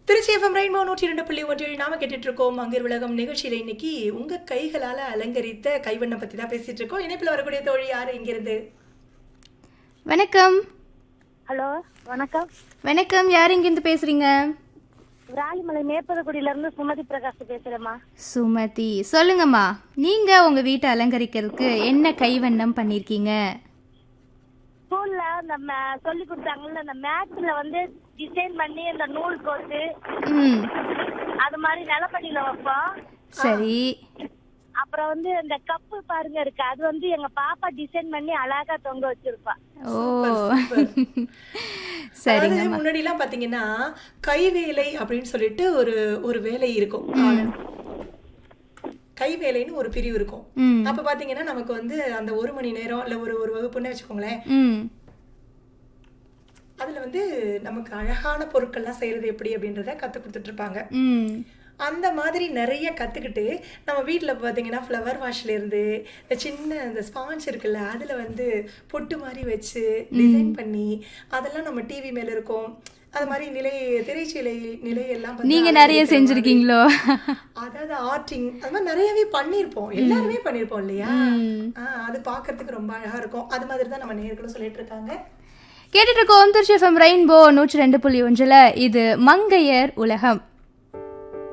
Trichy FM rainbow நூற்றி இரண்டு புள்ளி ஒன்றில் நாம கேட்டுட்டு இருக்கோம் அங்கர் உலகம் நிகழ்ச்சியில இன்னைக்கு உங்க கைகளால அலங்கரித்த கைவண்ணம் பத்தி தான் பேசிட்டு இருக்கோம் இணைப்பில் வரக்கூடிய தோழி யாரு இங்கிருந்து வணக்கம் ஹலோ வணக்கம் வணக்கம் யார் இங்கிருந்து பேசுறீங்க ராலிமலை மேப்பதகுடியில இருந்து சுமதி பிரகாஷ் பேசுறேம்மா சுமதி சொல்லுங்கம்மா நீங்க உங்க வீட்டை அலங்கரிக்கிறதுக்கு என்ன கைவண்ணம் பண்ணிருக்கீங்க ஸ்கூல்ல அந்த மே- சொல்லி கொடுத்தாங்கல்ல அந்த மேட்ச்ல வந்து டிசைன் பண்ணி அந்த நூல் கோத்து ம் அது மாதிரி நிலப்படியில வைப்போம் சரி அப்புறம் வந்து அந்த கப்பு பாருங்க இருக்கு அது வந்து எங்க பாப்பா டிசைன் பண்ணி அழகா தொங்க வச்சிருப்பா ஓ அதாவது சரிங்கம்மா முன்னாடி எல்லாம் பாத்தீங்கன்னா கைவேலை அப்படின்னு சொல்லிட்டு ஒரு ஒரு வேலை இருக்கும் கைவேலைன்னு ஒரு பிரிவு இருக்கும் ம் அப்ப பாத்தீங்கன்னா நமக்கு வந்து அந்த ஒரு மணி நேரம் இல்ல ஒரு ஒரு வகுப்புன்னு வச்சுக்கோங்களேன் ம் அதுல வந்து நமக்கு அழகான பொருட்கள்லாம் செய்யறது எப்படி அப்படின்றத கத்து கொடுத்துட்டு இருப்பாங்க ம் அந்த மாதிரி நிறைய கற்றுக்கிட்டு நம்ம வீட்டில் பார்த்தீங்கன்னா ஃப்ளவர் வாஷ்லேருந்து இந்த சின்ன இந்த ஸ்பாஞ்ச் இருக்குல்ல அதில் வந்து பொட்டு மாதிரி வச்சு டிசைன் பண்ணி அதெல்லாம் நம்ம டிவி மேலே இருக்கும் அது மாதிரி நிலை திரைச்சீலை நிலையெல்லாம் வந்து நீங்க நிறைய அலங்கரிக்கிற செஞ்சிருக்கீங்களோ மாதிரி. அதாவது ஆர்டிங் அது மாதிரி நிறையவே பண்ணியிருப்போம் எல்லாருமே பண்ணியிருப்போம் இல்லையா ஆ, அது பார்க்கறதுக்கு ரொம்ப அழகா இருக்கும் அது மாதிரி தான் நம்ம நேர்களும் சொல்லிட்டு இருக்காங்க கேட்டுட்டு இருக்கோம் திருச்சி எஃப்எம் ரெயின்போ நூற்றி ரெண்டு புள்ளி ஒன்றில் இது மங்கையர் உலகம்